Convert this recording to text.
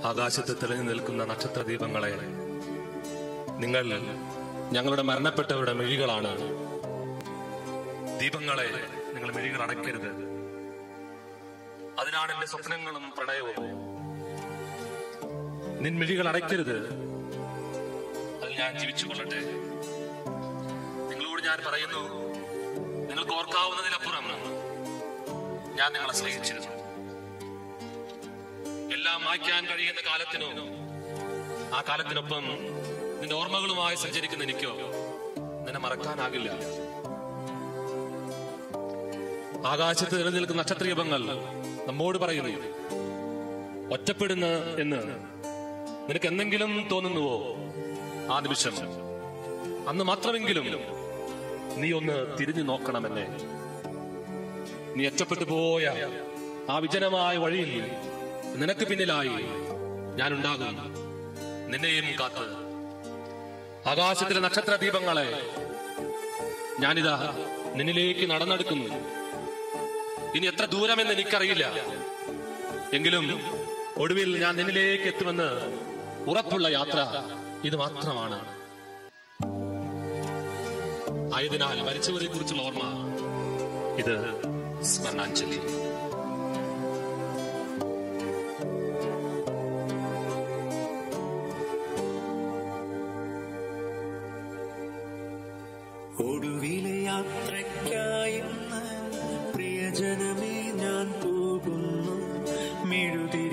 ആകാശത്ത് തെളിഞ്ഞു നിൽക്കുന്ന നക്ഷത്ര ദീപങ്ങളെ നിങ്ങൾ ഞങ്ങളുടെ മരണപ്പെട്ടവരുടെ മിഴികളാണ് ദീപങ്ങളെ നിങ്ങൾ മിഴികൾ അടയ്ക്കരുത് അതിനാണ് എന്റെ സ്വപ്നങ്ങളും പ്രണയവും നിൻ മിഴികൾ അടയ്ക്കരുത് അതിൽ ഞാൻ ജീവിച്ചു കൊള്ളട്ടെ നിങ്ങളോട് ഞാൻ പറയുന്നു നിങ്ങൾക്ക് ഓർക്കാവുന്നതിലപ്പുറം ഞാൻ നിങ്ങളെ സ്നേഹിച്ചിരുന്നു എല്ലാം മായ്ക്കാൻ കഴിയുന്ന കാലത്തിനോ ആ കാലത്തിനൊപ്പം നിന്റെ ഓർമ്മകളുമായി സഞ്ചരിക്കുന്ന എനിക്കോ നിന്നെ മറക്കാനാകില്ല ആകാശത്ത് നിലനിൽക്കുന്ന നക്ഷത്രീയപങ്ങൾ നമ്മോട് പറയുന്നു ഒറ്റപ്പെടുന്ന എന്ന് നിനക്ക് എന്തെങ്കിലും തോന്നുന്നുവോ ആ നിമിഷം അന്ന് മാത്രമെങ്കിലും നീ ഒന്ന് തിരിഞ്ഞു നോക്കണമെന്നെ നീ ഒറ്റപ്പെട്ടു പോയ ആ വിജനമായ വഴിയിൽ നിനക്ക് പിന്നിലായി ഞാൻ ഉണ്ടാകും നിന്നെയും കാത്ത് ആകാശത്തിലെ നക്ഷത്ര ദീപങ്ങളെ ഞാനിതാ നിന്നിലേക്ക് നടന്നെടുക്കുന്നു ഇനി എത്ര ദൂരമെന്ന് എനിക്കറിയില്ല എങ്കിലും ഒടുവിൽ ഞാൻ നിന്നിലേക്ക് എത്തുമെന്ന് ഉറപ്പുള്ള യാത്ര ഇത് മാത്രമാണ് ആയതിനാൽ മരിച്ചവരെ കുറിച്ചുള്ള ഓർമ്മ ഇത് സ്മരണാഞ്ജലി ഒടുവിലെ യാത്രയ്ക്കായിന്ന് പ്രിയജനമേ ഞാൻ പോകുന്നു മെഴുതി